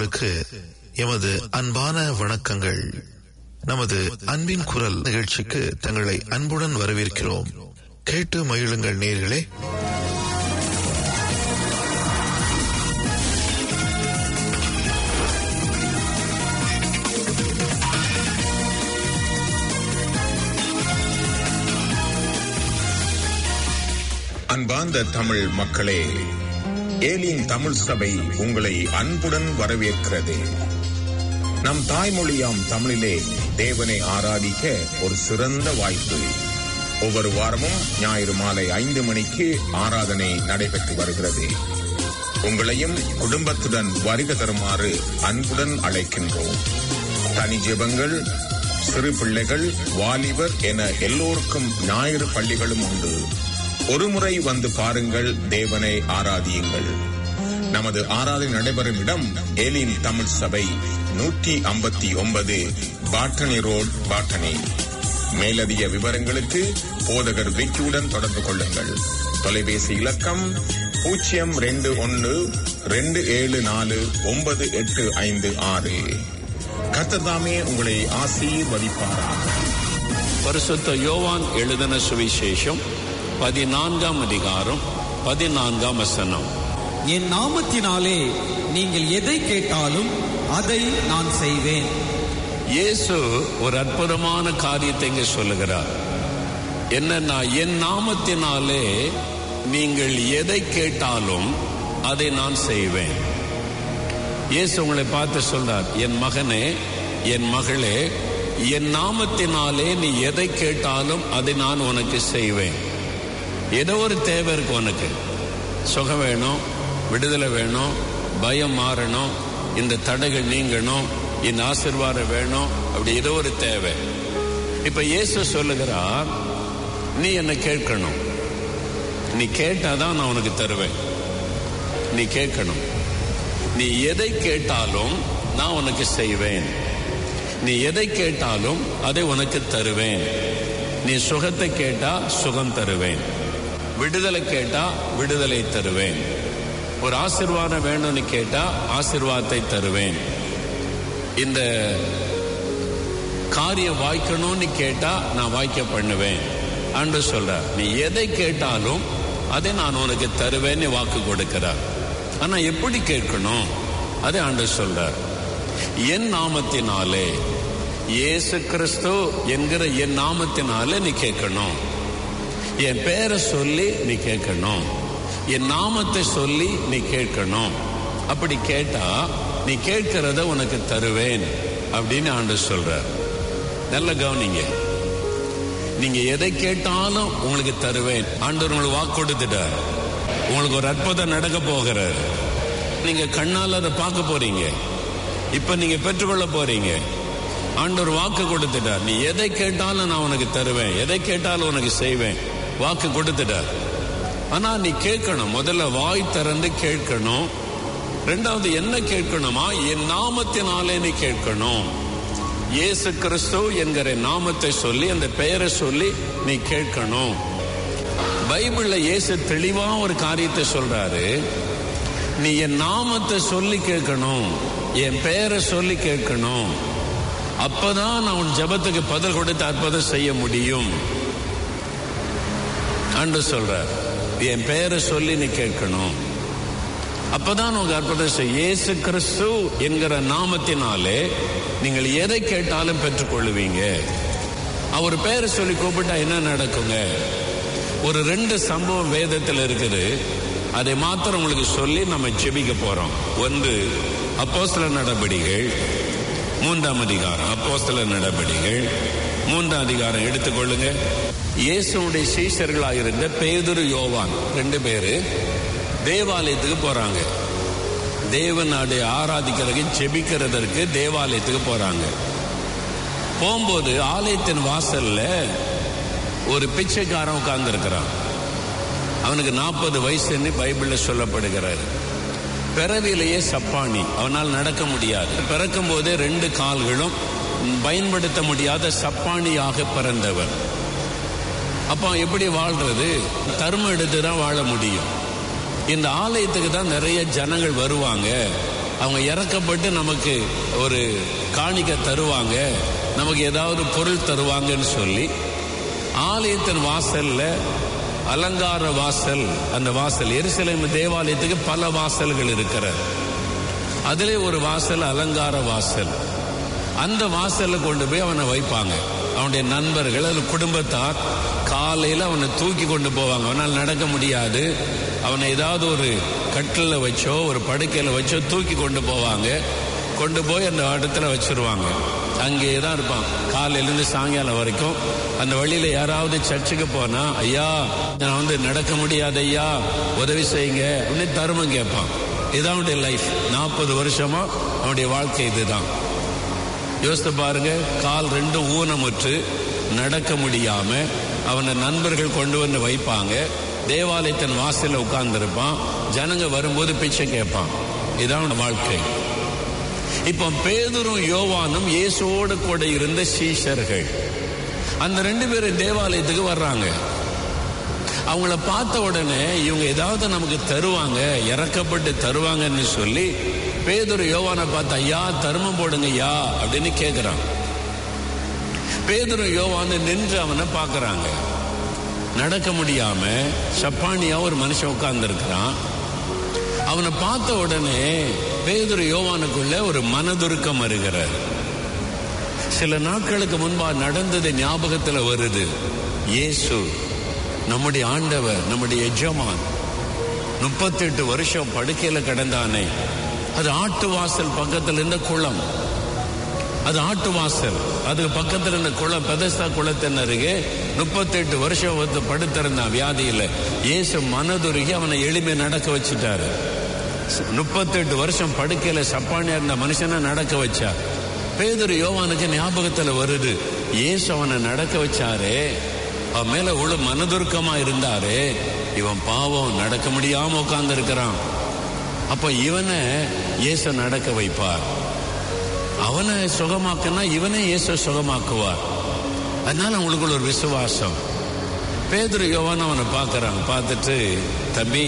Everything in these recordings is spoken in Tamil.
உறவுகளுக்கு எமது அன்பான வணக்கங்கள் நமது அன்பின் குரல் நிகழ்ச்சிக்கு தங்களை அன்புடன் வரவேற்கிறோம் கேட்டு மகிழுங்கள் நேர்களே அன்பார்ந்த தமிழ் மக்களே ஏலியின் தமிழ் சபை உங்களை அன்புடன் வரவேற்கிறது நம் தாய்மொழியாம் தமிழிலே தேவனை ஆராதிக்க ஒரு சிறந்த வாய்ப்பு ஒவ்வொரு வாரமும் ஞாயிறு மாலை ஐந்து மணிக்கு ஆராதனை நடைபெற்று வருகிறது உங்களையும் குடும்பத்துடன் வருக தருமாறு அன்புடன் அழைக்கின்றோம் தனி ஜெபங்கள் சிறு பிள்ளைகள் வாலிபர் என எல்லோருக்கும் ஞாயிறு பள்ளிகளும் உண்டு ஒருமுறை வந்து பாருங்கள் தேவனை ஆராதியுங்கள் நமது ஆராதனை நடைபெறும் இடம் ஏலின் தமிழ் சபை நூற்றி ஐம்பத்தி ஒன்பது பாட்டனி ரோட் பாட்டனி மேலதிக விவரங்களுக்கு போதகர் விக்கியுடன் தொடர்பு கொள்ளுங்கள் தொலைபேசி இலக்கம் பூஜ்ஜியம் ரெண்டு ஒன்று ரெண்டு ஏழு நாலு ஒன்பது எட்டு ஐந்து ஆறு கத்ததாமே உங்களை ஆசீர்வதிப்பாராக பரிசுத்த யோவான் எழுதின சுவிசேஷம் பதினான்காம் அதிகாரம் பதினான்காம் வசனம் என் நாமத்தினாலே நீங்கள் எதை கேட்டாலும் அதை நான் செய்வேன் இயேசு ஒரு அற்புதமான காரியத்தை இங்க சொல்லுகிறார் என்னன்னா என் நாமத்தினாலே நீங்கள் எதை கேட்டாலும் அதை நான் செய்வேன் இயேசு உங்களை பார்த்து சொல்றார் என் மகனே என் மகளே என் நாமத்தினாலே நீ எதை கேட்டாலும் அதை நான் உனக்கு செய்வேன் ஏதோ ஒரு தேவை இருக்கு உனக்கு சுகம் வேணும் விடுதலை வேணும் பயம் மாறணும் இந்த தடைகள் நீங்கணும் இந்த ஆசிர்வாதம் வேணும் அப்படி ஏதோ ஒரு தேவை இப்ப இயேசு சொல்லுகிறார் நீ என்னை கேட்கணும் நீ கேட்டாதான் நான் உனக்கு தருவேன் நீ கேட்கணும் நீ எதை கேட்டாலும் நான் உனக்கு செய்வேன் நீ எதை கேட்டாலும் அதை உனக்கு தருவேன் நீ சுகத்தை கேட்டா சுகம் தருவேன் விடுதலை கேட்டா விடுதலை தருவேன் ஒரு ஆசிர்வாதம் வேணும்னு கேட்டா ஆசிர்வாதத்தை தருவேன் இந்த காரியம் வாய்க்கணும்னு கேட்டா நான் வாய்க்க பண்ணுவேன் அன்று சொல்ற நீ எதை கேட்டாலும் அதை நான் உனக்கு தருவேன்னு வாக்கு கொடுக்கிறார் ஆனா எப்படி கேட்கணும் அதை ஆண்டு சொல்றார் என் நாமத்தினாலே இயேசு கிறிஸ்து என்கிற என் நாமத்தினாலே நீ கேட்கணும் என் பேரை சொல்லி நீ கேட்கணும் என் நாமத்தை சொல்லி நீ கேட்கணும் அப்படி கேட்டா நீ கேட்கிறத உனக்கு தருவேன் அப்படின்னு ஆண்டு சொல்றார் நல்ல கவனிங்க நீங்க எதை கேட்டாலும் உங்களுக்கு தருவேன் ஆண்டவர் உங்களுக்கு வாக்கு கொடுத்துட்டார் உங்களுக்கு ஒரு அற்புதம் நடக்க போகிறார் நீங்க கண்ணால் அதை பார்க்க போறீங்க இப்ப நீங்க பெற்றுக்கொள்ள போறீங்க ஆண்டவர் வாக்கு கொடுத்துட்டார் நீ எதை கேட்டாலும் நான் உனக்கு தருவேன் எதை கேட்டாலும் உனக்கு செய்வேன் வாக்கு கொடுத்துட்டார் ஆனா நீ கேட்கணும் முதல்ல வாய் திறந்து கேட்கணும் ரெண்டாவது என்ன கேட்கணுமா என் நாமத்தினாலே நீ கேட்கணும் இயேசு கிறிஸ்து என்கிற நாமத்தை சொல்லி அந்த பெயரை சொல்லி நீ கேட்கணும் பைபிள்ல இயேசு தெளிவா ஒரு காரியத்தை சொல்றாரு நீ என் நாமத்தை சொல்லி கேட்கணும் என் பெயரை சொல்லி கேட்கணும் அப்பதான் நான் உன் ஜபத்துக்கு பதில் கொடுத்து அற்புதம் செய்ய முடியும் அன்று சொல்றார் என் பெயரை சொல்லி நீ கேட்கணும் அப்பதான் உங்க அற்புதம் செய்ய இயேசு கிறிஸ்து என்கிற நாமத்தினாலே நீங்கள் எதை கேட்டாலும் பெற்றுக்கொள்ளுவீங்க அவர் பெயரை சொல்லி கூப்பிட்டா என்ன நடக்குங்க ஒரு ரெண்டு சம்பவம் வேதத்தில் இருக்குது அதை மாத்திரம் உங்களுக்கு சொல்லி நம்ம ஜெபிக்க போறோம் ஒன்று அப்போஸ்தல நடபடிகள் மூன்றாம் அதிகாரம் அப்போஸ்தல நடபடிகள் மூன்றாம் அதிகாரம் எடுத்துக்கொள்ளுங்க இயேசுடைய சீஷர்களாக இருந்த பேதுரு யோவான் ரெண்டு பேரு தேவாலயத்துக்கு போறாங்க தேவநாடு ஆராதிக்கிறதுக்கு ஜெபிக்கிறதற்கு தேவாலயத்துக்கு போறாங்க போகும்போது ஆலயத்தின் வாசல்ல ஒரு பிச்சைக்காரன் உட்கார்ந்து இருக்கிறான் அவனுக்கு நாற்பது வயசுன்னு பைபிள்ல சொல்லப்படுகிறார் பிறவிலேயே சப்பானி அவனால் நடக்க முடியாது பிறக்கும் போதே ரெண்டு கால்களும் பயன்படுத்த முடியாத சப்பானியாக பிறந்தவர் அப்ப எப்படி வாழ்றது தர்மம் எடுத்து தான் வாழ முடியும் இந்த ஆலயத்துக்கு தான் நிறைய ஜனங்கள் வருவாங்க அவங்க இறக்கப்பட்டு நமக்கு ஒரு காணிக்க தருவாங்க நமக்கு ஏதாவது பொருள் தருவாங்கன்னு சொல்லி ஆலயத்தின் வாசல்ல அலங்கார வாசல் அந்த வாசல் எருசலேம் தேவாலயத்துக்கு பல வாசல்கள் இருக்கிறது அதிலே ஒரு வாசல் அலங்கார வாசல் அந்த வாசல்ல கொண்டு போய் அவனை வைப்பாங்க அவனுடைய நண்பர்கள் அது குடும்பத்தார் காலையில் அவனை தூக்கி கொண்டு போவாங்க அவனால் நடக்க முடியாது அவனை ஏதாவது ஒரு கட்டில் வச்சோ ஒரு படுக்கையில் வச்சோ தூக்கி கொண்டு போவாங்க கொண்டு போய் அந்த இடத்துல வச்சிருவாங்க அங்கேயே தான் இருப்பான் காலையிலேருந்து சாயங்காலம் வரைக்கும் அந்த வழியில யாராவது சர்ச்சுக்கு போனா ஐயா நான் வந்து நடக்க முடியாது ஐயா உதவி செய்யுங்க அப்படின்னு தருமம் கேட்பான் இதான் அவனுடைய லைஃப் நாற்பது வருஷமா அவனுடைய வாழ்க்கை இதுதான் யோசித்து பாருங்க கால் ரெண்டும் ஊனமுற்று நடக்க முடியாம அவனை நண்பர்கள் கொண்டு வந்து வைப்பாங்க தேவாலயத்தின் வாசல்ல உட்கார்ந்துருப்பான் ஜனங்க வரும்போது பிச்சை கேட்பான் இதான் அவன் வாழ்க்கை இப்போ பேதுரும் யோவானும் இயேசுவோடு கூட இருந்த சீஷர்கள் அந்த ரெண்டு பேரும் தேவாலயத்துக்கு வர்றாங்க அவங்கள பார்த்த உடனே இவங்க ஏதாவது நமக்கு தருவாங்க இறக்கப்பட்டு தருவாங்கன்னு சொல்லி பேதுரு யோவானை பார்த்து ஐயா தர்மம் போடுங்க ஐயா அப்படின்னு கேட்குறான் பேதுரு யோவான்னு நின்று அவனை பார்க்கறாங்க நடக்க முடியாம சப்பானியா ஒரு மனுஷன் உட்கார்ந்து இருக்கிறான் அவனை பார்த்த உடனே பேதுரு யோவானுக்குள்ள ஒரு மனதுருக்கம் வருகிறார் சில நாட்களுக்கு முன்பா நடந்தது ஞாபகத்துல வருது இயேசு நம்முடைய ஆண்டவர் நம்முடைய எஜமான் முப்பத்தெட்டு வருஷம் படுக்கையில கிடந்தானே அது ஆட்டு வாசல் பக்கத்துல இருந்த குளம் அது ஆட்டு வாசல் அதுக்கு பக்கத்துல இருந்த குளம் பெதஸ்தா குளத்தின் அருகே முப்பத்தெட்டு வருஷம் வந்து படுத்திருந்தான் வியாதியில இயேசு மனதுருகி அவனை எளிமை நடக்க வச்சுட்டாரு முப்பத்தெட்டு வருஷம் படுக்கையில சப்பானியா இருந்த மனுஷனை நடக்க வச்சார் பேதர் யோவானுக்கு ஞாபகத்துல வருது இயேசு அவனை நடக்க வச்சாரே அவன் மேல உள்ள மனதுருக்கமா இருந்தாரே இவன் பாவம் நடக்க முடியாம உட்கார்ந்து இருக்கிறான் அப்ப இவனை இயேசு நடக்க வைப்பார் அவனை சுகமாக்குனா இவனை இயேசு சுகமாக்குவார் அதனால அவங்களுக்குள்ள ஒரு விசுவாசம் பேதுரு யோவான் அவனை பார்க்கறான் பார்த்துட்டு தம்பி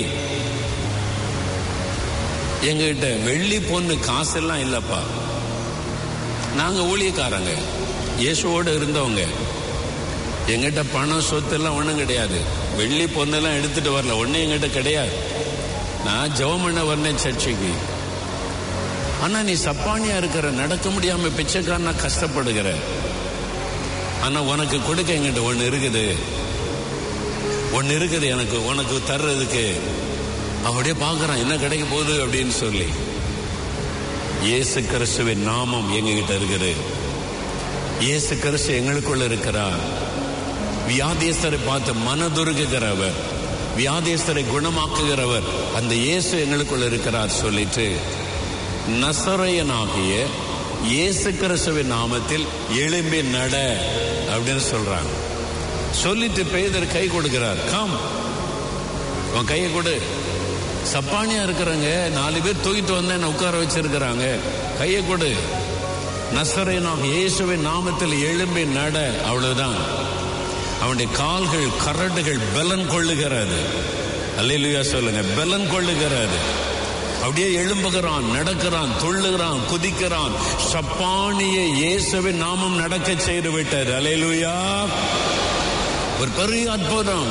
எங்ககிட்ட வெள்ளி பொண்ணு காசெல்லாம் இல்லப்பா நாங்க ஊழியக்காரங்க இயேசுவோடு இருந்தவங்க எங்கிட்ட பணம் சொத்து எல்லாம் ஒன்றும் கிடையாது வெள்ளி பொண்ணெல்லாம் எடுத்துட்டு வரல ஒன்றும் எங்கிட்ட கிடையாது நான் ஜெபம் பண்ண வரேன் சர்ச்சைக்கு ஆனா நீ சப்பானியா இருக்கிற நடக்க முடியாம பிச்சைக்காரனா கஷ்டப்படுகிற ஆனா உனக்கு கொடுக்க எங்கிட்ட ஒண்ணு இருக்குது ஒண்ணு இருக்குது எனக்கு உனக்கு தர்றதுக்கு அப்படியே பார்க்கறான் என்ன கிடைக்க போகுது அப்படின்னு சொல்லி இயேசு கிறிஸ்துவின் நாமம் எங்ககிட்ட இருக்குது இயேசு கிறிஸ்து எங்களுக்குள்ள இருக்கிறார் வியாதியஸ்தரை பார்த்து மனதுருகுகிறவர் வியாதியஸ்தரை குணமாக்குகிறவர் அந்த இயேசு எங்களுக்குள்ள இருக்கிறார் சொல்லிட்டு நசரையனாகிய இயேசு கிறிஸ்துவின் நாமத்தில் எழும்பி நட அப்படின்னு சொல்றாங்க சொல்லிட்டு பேதர் கை கொடுக்கிறார் கம் உன் கையை கொடு சப்பானியா இருக்கிறாங்க நாலு பேர் தூக்கிட்டு வந்து என்ன உட்கார வச்சிருக்கிறாங்க கையை கொடு நசரையனாக இயேசுவின் நாமத்தில் எழும்பி நட அவ்வளவுதான் அவனுடைய கால்கள் கரடுகள் பலன் கொள்ளுகிறது அல்லேலூயா சொல்லுங்க பலன் கொள்ளுகிறது அப்படியே எழும்புகிறான் நடக்கிறான் துள்ளுகிறான் குதிக்கிறான் சப்பானிய இயேசுவின் நாமம் நடக்க செய்து விட்டது அலேலுயா ஒரு பெரிய அற்புதம்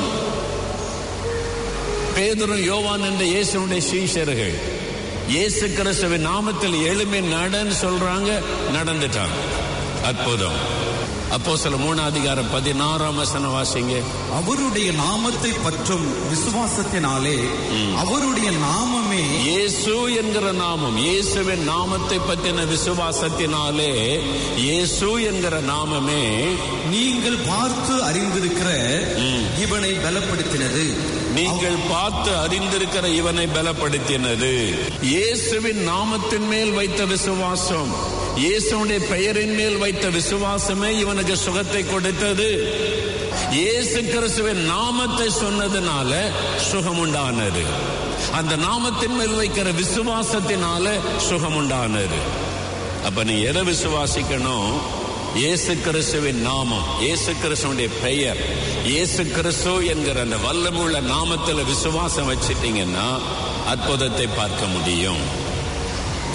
பேதுரும் யோவான் என்ற இயேசுடைய சீஷர்கள் இயேசு கிறிஸ்துவின் நாமத்தில் எழுமை நடன்னு சொல்றாங்க நடந்துட்டாங்க அற்புதம் அப்போ சில மூணாம் அதிகாரம் பதினாறாம் வசனம் வாசிங்க அவருடைய நாமத்தை பற்றும் விசுவாசத்தினாலே அவருடைய நாமமே இயேசு என்கிற நாமம் இயேசுவின் நாமத்தை பற்றின விசுவாசத்தினாலே இயேசு என்கிற நாமமே நீங்கள் பார்த்து அறிந்திருக்கிற இவனை பலப்படுத்தினது நீங்கள் பார்த்து அறிந்திருக்கிற இவனை பலப்படுத்தினது இயேசுவின் நாமத்தின் மேல் வைத்த விசுவாசம் இயேசுடைய பெயரின் மேல் வைத்த விசுவாசமே இவனுக்கு சுகத்தை கொடுத்தது இயேசு கிறிஸ்துவின் நாமத்தை சொன்னதுனால சுகம் உண்டானது அந்த நாமத்தின் மேல் வைக்கிற விசுவாசத்தினால சுகம் உண்டானது அப்ப நீ எதை விசுவாசிக்கணும் இயேசு கிறிஸ்துவின் நாமம் இயேசு கிறிஸ்துவனுடைய பெயர் இயேசு கிறிஸ்து என்கிற அந்த வல்லமுள்ள நாமத்துல விசுவாசம் வச்சிட்டீங்கன்னா அற்புதத்தை பார்க்க முடியும்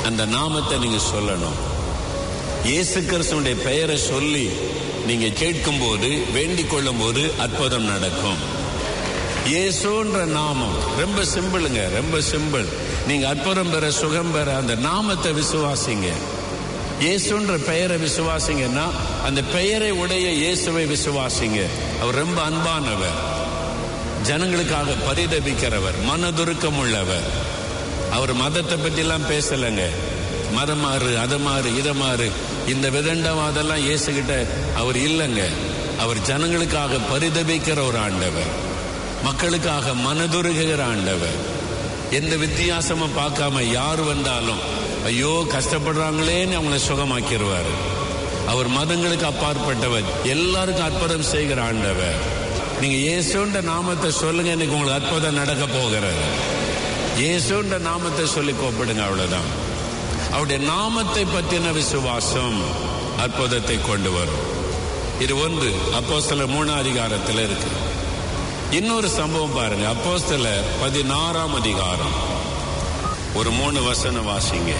அந்த நாமத்தை நீங்க சொல்லணும் இயேசு கிறிஸ்துடைய பெயரை சொல்லி நீங்க கேட்கும்போது வேண்டிக் கொள்ளும் போது அற்புதம் நடக்கும் இயேசுன்ற நாமம் ரொம்ப சிம்பிளுங்க ரொம்ப சிம்பிள் நீங்க அற்புதம் பெற சுகம் பெற அந்த நாமத்தை விசுவாசிங்க இயேசுன்ற பெயரை விசுவாசிங்கன்னா அந்த பெயரை உடைய இயேசுவை விசுவாசிங்க அவர் ரொம்ப அன்பானவர் ஜனங்களுக்காக பரிதபிக்கிறவர் மனதுருக்கம் உள்ளவர் அவர் மதத்தை பற்றிலாம் பேசலைங்க மதம் மாறு அதை மாறு இதை மாறு இந்த விதண்டவாதெல்லாம் இயேசுகிட்ட அவர் இல்லைங்க அவர் ஜனங்களுக்காக பரிதபிக்கிற ஒரு ஆண்டவர் மக்களுக்காக மனதுருகுகிற ஆண்டவர் எந்த வித்தியாசமும் பார்க்காம யார் வந்தாலும் ஐயோ கஷ்டப்படுறாங்களேன்னு அவங்கள சுகமாக்கிடுவார் அவர் மதங்களுக்கு அப்பாற்பட்டவர் எல்லாருக்கும் அற்புதம் செய்கிற ஆண்டவர் நீங்க இயேசுன்ற நாமத்தை சொல்லுங்க இன்னைக்கு உங்களுக்கு அற்புதம் நடக்க போகிறது இயேசுன்ற நாமத்தை சொல்லி கூப்பிடுங்க அவ்வளவுதான் அவருடைய நாமத்தை பற்றின விசுவாசம் அற்புதத்தை கொண்டு வரும் இது ஒன்று அப்போ சில மூணாம் அதிகாரத்தில் இருக்கு இன்னொரு சம்பவம் பாருங்க அப்போ சில பதினாறாம் அதிகாரம் ஒரு மூணு வசனம் வாசிங்க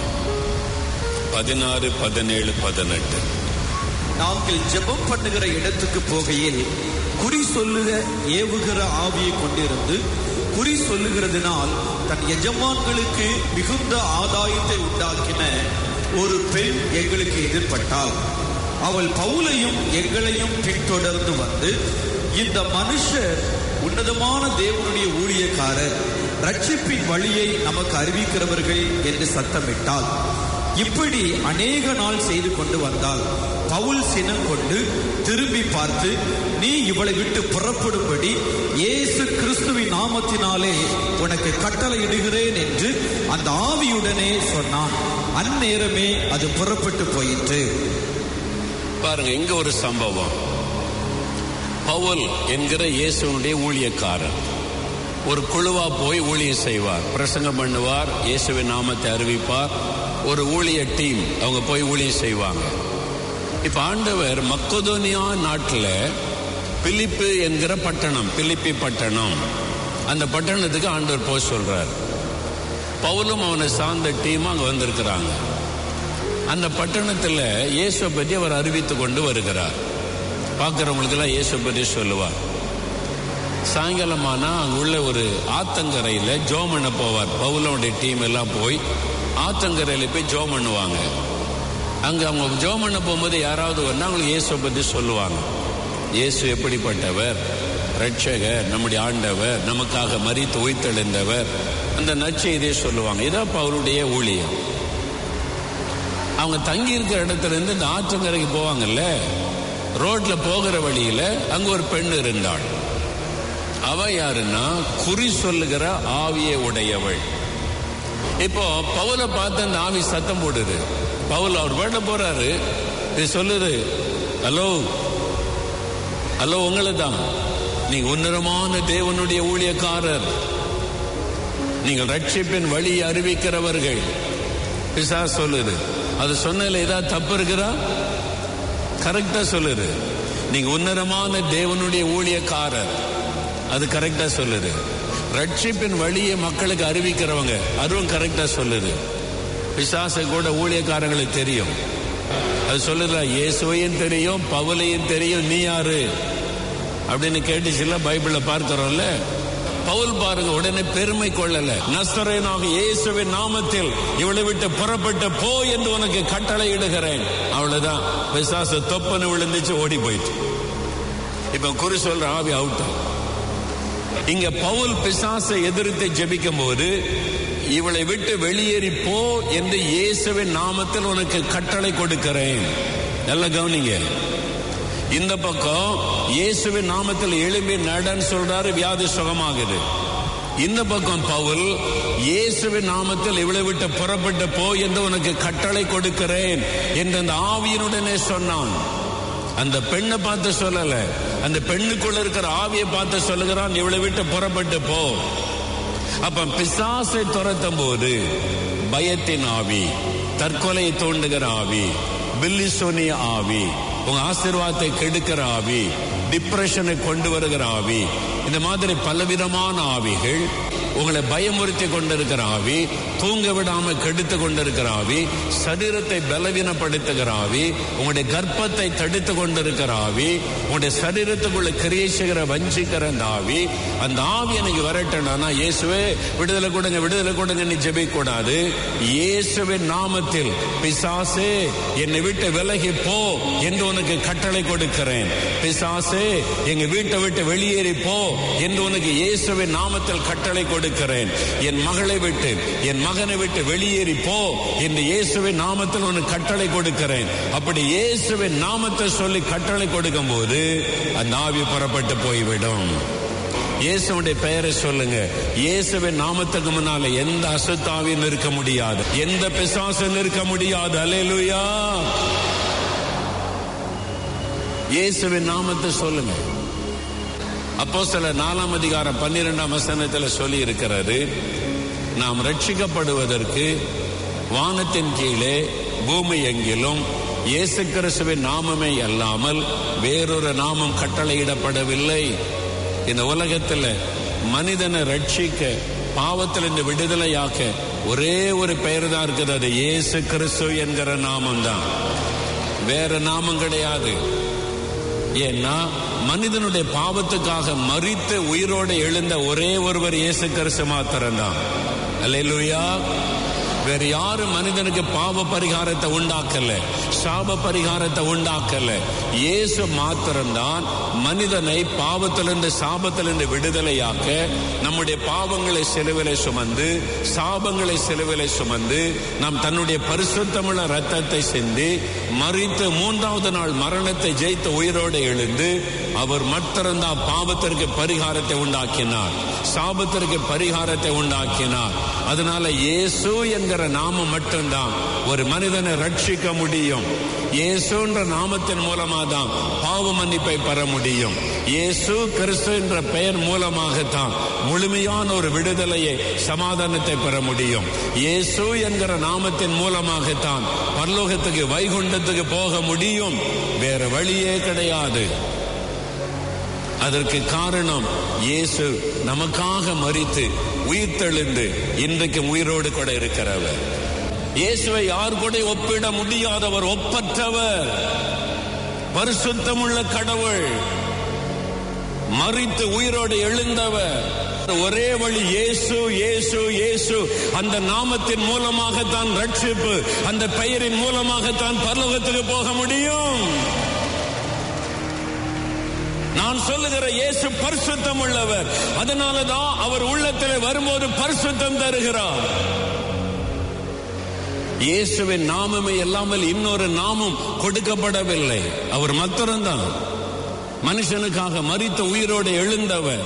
பதினாறு பதினேழு பதினெட்டு நாங்கள் ஜெபம் பண்ணுகிற இடத்துக்கு போகையில் குறி சொல்லுக ஏவுகிற ஆவியை கொண்டிருந்து குறி சொல்லுகிறதுனால் தன் எஜமான்களுக்கு மிகுந்த ஆதாயத்தை உண்டாக்கின ஒரு பெண் எங்களுக்கு எதிர்பட்டாள் அவள் பவுலையும் எங்களையும் பின்தொடர்ந்து வந்து இந்த மனுஷர் உன்னதமான தேவனுடைய ஊழியக்காரர் ரட்சிப்பின் வழியை நமக்கு அறிவிக்கிறவர்கள் என்று சத்தமிட்டாள் இப்படி அநேக நாள் செய்து கொண்டு வந்தால் பவுல் சினம் கொண்டு திரும்பி பார்த்து நீ இவளை விட்டு புறப்படும்படி இயேசு கிறிஸ்துவின் நாமத்தினாலே உனக்கு கட்டளையிடுகிறேன் என்று அந்த ஆவியுடனே சொன்னான் அந்நேரமே அது புறப்பட்டு போயிற்று பாருங்க இங்க ஒரு சம்பவம் பவுல் என்கிற இயேசுனுடைய ஊழியக்காரர் ஒரு குழுவா போய் ஊழியம் செய்வார் பிரசங்கம் பண்ணுவார் இயேசுவின் நாமத்தை அறிவிப்பார் ஒரு ஊழிய டீம் அவங்க போய் ஊழியம் செய்வாங்க இப்ப ஆண்டவர் மக்கதோனியா நாட்டில் பிலிப்பு என்கிற பட்டணம் பிலிப்பி பட்டணம் அந்த பட்டணத்துக்கு ஆண்டவர் போய் சொல்றார் பவுலும் அவனை சார்ந்த டீம் அங்க வந்திருக்கிறாங்க அந்த பட்டணத்தில் இயேசுவை பற்றி அவர் அறிவித்து கொண்டு வருகிறார் பார்க்குறவங்களுக்கெல்லாம் இயேசுவை பற்றி சொல்லுவார் சாயங்காலமானா அங்கே உள்ள ஒரு ஆத்தங்கரையில் ஜோம் பண்ண போவார் பவுலோடைய டீம் எல்லாம் போய் ஆத்தங்கரையில் போய் ஜோம் பண்ணுவாங்க அங்கே அவங்க ஜோம் பண்ண போகும்போது யாராவது ஒன்றா அவங்களுக்கு இயேசுவை பற்றி சொல்லுவாங்க இயேசு எப்படிப்பட்டவர் ரட்சகர் நம்முடைய ஆண்டவர் நமக்காக மறித்து உயிர்த்தெழுந்தவர் அந்த நற்செய்தியை சொல்லுவாங்க இதான் அவருடைய ஊழியம் அவங்க தங்கி இருக்கிற இடத்துல இருந்து இந்த ஆற்றங்கரைக்கு போவாங்கல்ல ரோட்ல போகிற வழியில அங்க ஒரு பெண் இருந்தாள் அவ யாருன்னா குறி சொல்லுகிற ஆவியை உடையவள் இப்போ பவுல பார்த்து அந்த ஆவி சத்தம் போடுது பவுல் அவர் வேண்ட போறாரு இது சொல்லுது ஹலோ ஹலோ உங்களை தான் நீங்க உன்னதமான தேவனுடைய ஊழியக்காரர் நீங்கள் ரட்சிப்பின் வழியை அறிவிக்கிறவர்கள் பிசா சொல்லுது அது சொன்னதுல ஏதாவது தப்பு இருக்குதா கரெக்டா சொல்லுது நீங்க உன்னதமான தேவனுடைய ஊழியக்காரர் அது கரெக்டா சொல்லுது ரட்சிப்பின் வழியை மக்களுக்கு அறிவிக்கிறவங்க அதுவும் கரெக்டா சொல்லுது பிசாசை கூட ஊழியக்காரங்களுக்கு தெரியும் அது சொல்லுதா இயேசுவையும் தெரியும் பவுலையும் தெரியும் நீ யாரு அப்படின்னு கேட்டுச்சுல பைபிள்ல பார்க்கிறோம்ல பவுல் பாருங்க உடனே பெருமை கொள்ளல நஸ்தரேனாக இயேசுவின் நாமத்தில் இவளை விட்டு புறப்பட்டு போ என்று உனக்கு கட்டளை இடுகிறேன் அவ்வளவுதான் பிசாசு தொப்பனு விழுந்துச்சு ஓடி போயிட்டு இப்ப குறி சொல்ற ஆவி அவுட் இங்க பவுல் பிசாசை எதிர்த்து ஜெபிக்கும் போது இவளை விட்டு வெளியேறி போ என்று இயேசுவின் நாமத்தில் உனக்கு கட்டளை கொடுக்கிறேன் நல்ல கவனிங்க இந்த பக்கம் இயேசுவின் நாமத்தில் எழும்பி நடன்னு சொல்றாரு வியாதி சுகமாகுது இந்த பக்கம் பவுல் இயேசுவின் நாமத்தில் இவளை விட்டு புறப்பட்டு போ என்று உனக்கு கட்டளை கொடுக்கிறேன் என்று அந்த ஆவியினுடனே சொன்னான் அந்த பெண்ணை பார்த்து சொல்லல அந்த பெண்ணுக்குள்ள இருக்கிற ஆவியை பார்த்து சொல்லுகிறான் இவளை விட்டு புறப்பட்டு போ அப்ப பிசாசை துரத்தும் போது பயத்தின் ஆவி தற்கொலையை தூண்டுகிற ஆவி பில்லிசோனிய ஆவி உங்க ஆசீர்வாதத்தை கெடுக்கிற ஆவி டிப்ரெஷனை கொண்டு வருகிற ஆவி இந்த மாதிரி பலவிதமான ஆவிகள் உங்களை பயமுறுத்தி கொண்டிருக்கிற ஆவி தூங்க விடாம கெடுத்து கொண்டிருக்கிற ஆவி சரீரத்தை பலவீனப்படுத்துகிற ஆவி உங்களுடைய கர்ப்பத்தை தடுத்து கொண்டிருக்கிற ஆவி உங்களுடைய சரீரத்துக்குள்ள கிரியை செய்கிற வஞ்சிக்கிற அந்த ஆவி அந்த ஆவி எனக்கு வரட்டனா இயேசுவே விடுதலை கொடுங்க விடுதலை கொடுங்க நீ ஜெபிக்க கூடாது இயேசுவின் நாமத்தில் பிசாசே என்னை விட்டு விலகி போ என்று உனக்கு கட்டளை கொடுக்கிறேன் பிசாசே எங்க வீட்டை விட்டு வெளியேறி போ என்று உனக்கு இயேசுவின் நாமத்தில் கட்டளை கொடுக்கிறேன் என் மகளை விட்டு என் மகனை விட்டு வெளியேறி போ என்று இயேசுவின் நாமத்தில் உனக்கு கட்டளை கொடுக்கிறேன் அப்படி இயேசுவின் நாமத்தை சொல்லி கட்டளை கொடுக்கும் போது அந்த ஆவி புறப்பட்டு போய்விடும் இயேசுடைய பெயரை சொல்லுங்க இயேசுவின் நாமத்துக்கு முன்னால எந்த அசுத்தாவியும் இருக்க முடியாது எந்த பிசாசும் இருக்க முடியாது அலையலுயா இயேசுவின் நாமத்தை சொல்லுங்க அப்போ சில நாலாம் அதிகாரம் பன்னிரெண்டாம் வசனத்தில் சொல்லி இருக்கிறாரு நாம் ரட்சிக்கப்படுவதற்கு வானத்தின் கீழே பூமி எங்கிலும் இயேசு கிறிஸ்துவின் நாமமே அல்லாமல் வேறொரு நாமம் கட்டளையிடப்படவில்லை இந்த உலகத்தில் மனிதனை ரட்சிக்க பாவத்திலிருந்து விடுதலையாக்க ஒரே ஒரு பெயர் தான் இருக்குது அது இயேசு கிறிஸ்து என்கிற நாமம் தான் வேற நாமம் கிடையாது ஏன்னா மனிதனுடைய பாவத்துக்காக மறித்து உயிரோடு எழுந்த ஒரே ஒருவர் இயேசு கிறிஸ்து மாத்திரம்தான் அல்லேலூயா வேற யாரும் மனிதனுக்கு பாவ பரிகாரத்தை உண்டாக்கல சாப பரிகாரத்தை உண்டாக்கல இயேசு மாத்திரம்தான் மனிதனை பாவத்திலிருந்து சாபத்திலிருந்து விடுதலையாக்க நம்முடைய பாவங்களை சிலுவிலை சுமந்து சாபங்களை சிலுவிலை சுமந்து நாம் தன்னுடைய பரிசுத்தமுள்ள ரத்தத்தை சிந்தி மறித்து மூன்றாவது நாள் மரணத்தை ஜெயித்த உயிரோடு எழுந்து அவர் மாத்திரம்தான் பாவத்திற்கு பரிகாரத்தை உண்டாக்கினார் சாபத்திற்கு பரிகாரத்தை உண்டாக்கினார் அதனால இயேசு என்கிற நாமம் மட்டும்தான் ஒரு மனிதனை ரட்சிக்க முடியும் இயேசுன்ற நாமத்தின் மூலமாக தான் பாவ மன்னிப்பை பெற முடியும் இயேசு கிறிஸ்து என்ற பெயர் மூலமாகத்தான் முழுமையான ஒரு விடுதலையை சமாதானத்தை பெற முடியும் இயேசு என்கிற நாமத்தின் மூலமாகத்தான் பரலோகத்துக்கு வைகுண்டத்துக்கு போக முடியும் வேற வழியே கிடையாது அதற்கு காரணம் இயேசு நமக்காக மறித்து உயிர் தெளிந்து இன்றைக்கும் உயிரோடு கூட இருக்கிறவர் இயேசுவை யார் கூட ஒப்பிட முடியாதவர் ஒப்பற்றவர் பரிசுத்தமுள்ள கடவுள் மறித்து உயிரோடு எழுந்தவர் ஒரே வழி இயேசு இயேசு இயேசு அந்த நாமத்தின் மூலமாகத்தான் ரட்சிப்பு அந்த பெயரின் மூலமாகத்தான் பரலோகத்துக்கு போக முடியும் நான் சொல்லுகிற இயேசு பரிசுத்தம் உள்ளவர் அதனாலதான் அவர் உள்ளத்தில் வரும்போது பரிசுத்தம் தருகிறார் இயேசுவின் நாமமே இல்லாமல் இன்னொரு நாமம் கொடுக்கப்படவில்லை அவர் மாத்திரம்தான் மனுஷனுக்காக மறித்த உயிரோடு எழுந்தவர்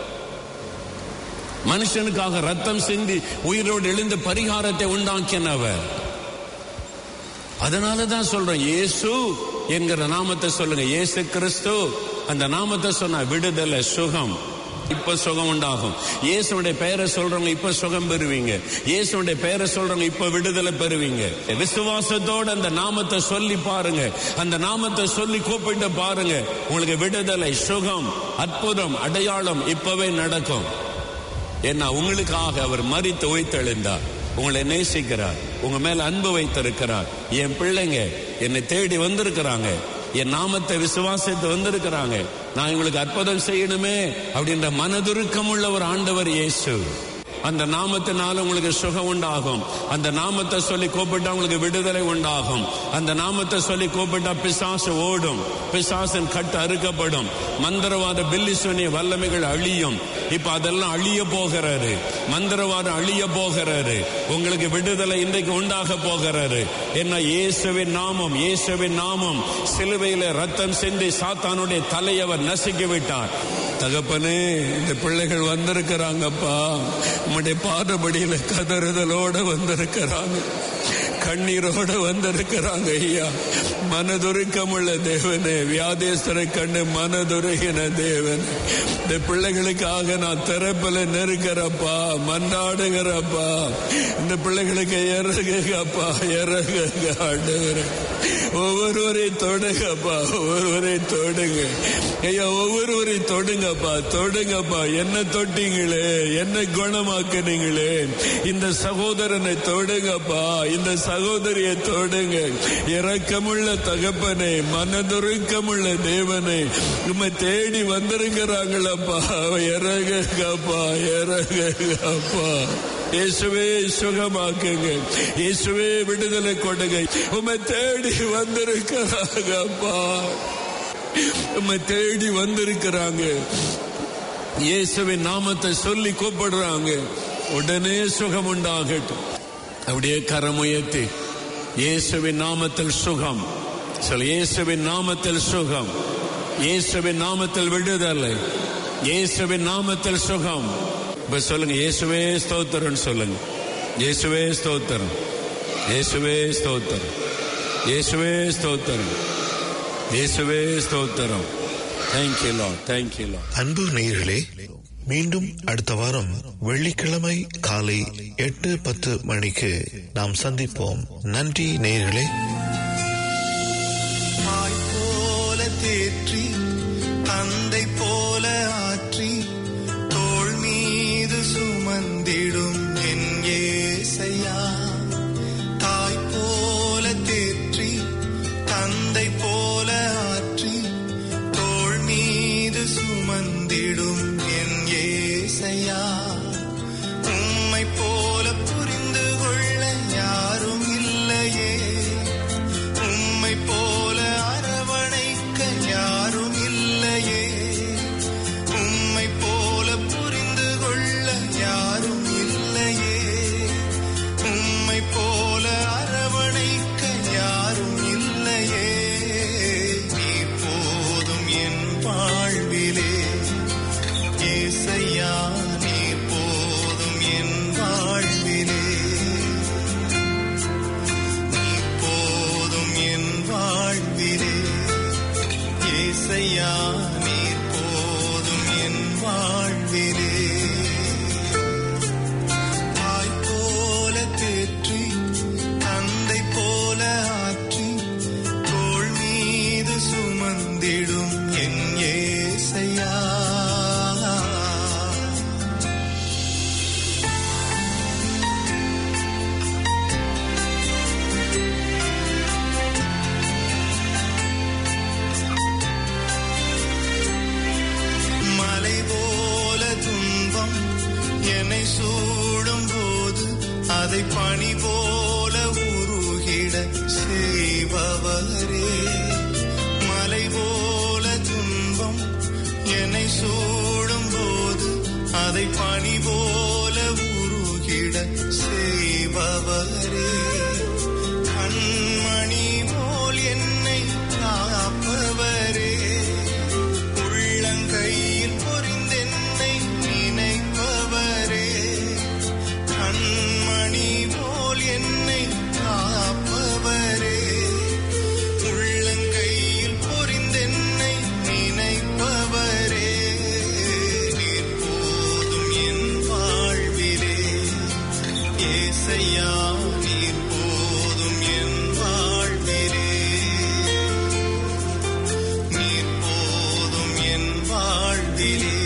மனுஷனுக்காக ரத்தம் சிந்தி உயிரோடு எழுந்த பரிகாரத்தை உண்டாக்கினவர் அதனால தான் சொல்றேன் இயேசு என்கிற நாமத்தை சொல்லுங்க இயேசு கிறிஸ்து அந்த நாமத்தை சொன்ன விடுதலை சுகம் இப்ப சுகம் உண்டாகும் இயேசுடைய பெயரை சொல்றவங்க இப்ப சுகம் பெறுவீங்க இயேசுடைய பெயரை சொல்றவங்க இப்ப விடுதலை பெறுவீங்க விசுவாசத்தோட அந்த நாமத்தை சொல்லி பாருங்க அந்த நாமத்தை சொல்லி கூப்பிட்டு பாருங்க உங்களுக்கு விடுதலை சுகம் அற்புதம் அடையாளம் இப்பவே நடக்கும் ஏன்னா உங்களுக்காக அவர் மறித்து உயிர்த்தெழுந்தார் உங்களை நேசிக்கிறார் உங்க மேல அன்பு வைத்திருக்கிறார் என் பிள்ளைங்க என்னை தேடி வந்திருக்கிறாங்க என் நாமத்தை விசுவாசத்தை வந்திருக்கிறாங்க நான் உங்களுக்கு அற்புதம் செய்யணுமே அப்படின்ற மனதுருக்கம் உள்ள ஒரு ஆண்டவர் இயேசு அந்த நாமத்தினால உங்களுக்கு சுகம் உண்டாகும் அந்த நாமத்தை சொல்லி கூப்பிட்டா உங்களுக்கு விடுதலை உண்டாகும் அந்த நாமத்தை சொல்லி கூப்பிட்டா பிசாசு ஓடும் பிசாசின் கட்டு அறுக்கப்படும் மந்திரவாத பில்லிசுனிய வல்லமைகள் அழியும் இப்ப அதெல்லாம் அழிய போகிறாரு மந்திரவாதம் அழிய போகிறாரு உங்களுக்கு விடுதலை இன்றைக்கு உண்டாக போகிறாரு என்ன இயேசுவின் நாமம் இயேசுவின் நாமம் சிலுவையில ரத்தம் சிந்தி சாத்தானுடைய தலையவர் நசுக்கி விட்டார் தகப்பனே இந்த பிள்ளைகள் வந்திருக்கிறாங்கப்பா உம்முடைய பாதபடியில கதறுதலோட வந்திருக்கிறாங்க கண்ணீரோட வந்திருக்கிறாங்க ஐயா மனதுருக்கமுள்ள தேவனே வியாதேஸ்வரை கண்டு மனதுருகின தேவன் இந்த பிள்ளைகளுக்காக நான் திறப்பில் நெருக்கிறப்பா மன்றாடுகிறப்பா இந்த பிள்ளைகளுக்கு இறங்குங்கப்பா இறங்குங்க ஆண்டவரே ஒவ்வொருவரை தொடுங்கப்பா ஒவ்வொருவரை தொடுங்க ஐயா ஒவ்வொருவரை தொடுங்கப்பா தொடுங்கப்பா என்ன தொட்டீங்களே என்ன குணமாக்குனீங்களே இந்த சகோதரனை தொடுங்கப்பா இந்த சகோதரியை தொடுங்க இரக்கமுள்ள தகப்பனே மனதுருக்கமுள்ள தேவனை உம்மை தேடி வந்திருக்கிறாங்களப்பா இறங்கப்பா இறங்கப்பா இயேசுவே சுகமாக்குங்க இயேசுவே விடுதலை கொடுங்க உம்மை தேடி வந்திருக்கிறாங்கப்பா உம்மை தேடி வந்திருக்கிறாங்க இயேசுவின் நாமத்தை சொல்லி கூப்பிடுறாங்க உடனே சுகம் உண்டாகட்டும் அப்படியே கரம் உயர்த்தி இயேசுவின் நாமத்தில் சுகம் சொல் இயேசுவின் நாமத்தில் சுகம் இயேசுவின் நாமத்தில் விடுதலை இயேசுவின் நாமத்தில் சுகம் இப்ப சொல்லுங்க இயேசுவே ஸ்தோத்திரம் சொல்லுங்க இயேசுவே ஸ்தோத்திரம் இயேசுவே ஸ்தோத்திரம் இயேசுவே ஸ்தோத்திரம் இயேசுவே ஸ்தோத்திரம் தேங்க்யூ லார்ட் தேங்க்யூ லார்ட் அன்பு நேயர்களே மீண்டும் அடுத்த வாரம் வெள்ளிக்கிழமை காலை எட்டு பத்து மணிக்கு நாம் சந்திப்போம் நன்றி நேயர்களே தாய் போல தேற்றி தந்தை போல ஆற்றி தோள் மீது சுமந்திடும் என் ஏசையா தாய் போல தேற்றி தந்தை போல ஆற்றி தோள் மீது சுமந்திடும் என் ஏசையா உம்மை போல புரிந்து கொள்ள யாரும் இல்லையே உம்மை போல அரவணைக்க யாரும் இல்லையே உம்மை போல புரிந்து கொள்ள யாரும் இல்லையே உம்மை போல அரவணைக்க யாரும் இல்லையே நீ போதும் என் வாழ்விலே ஏசையா நீ போதும் என் வாழ்விலே நீ போதும் என் வாழ்விலே ஏசையா நீ போதும் என் வாழ்விலே தாய் போல தேற்றி தந்தை போல ஆற்றி தோள் மீது சுமந்திடும் என் ஏசையா மலை போல துன்பம் என்னை சூடும் போது அதை பனி போல உருகிட செய்பவரே மலை போல துன்பம் என்னை சூடும் போது அதை பனி போல உருகிட செய்பவரே கண்மணி போல் என்னை காப்பவரே உள்ளங்கையில் பொறிந்தென்னை நினைப்பவரே கண்மணி போல் என்னை காப்பவரே உள்ளங்கையில் பொறிந்தென்னை நினைப்பவரே நீர் போதும் என் வாழ்விலே ஏசையா நீர் போதும் என் வாழ்விலே நீர் போதும் என் வாழ்விலே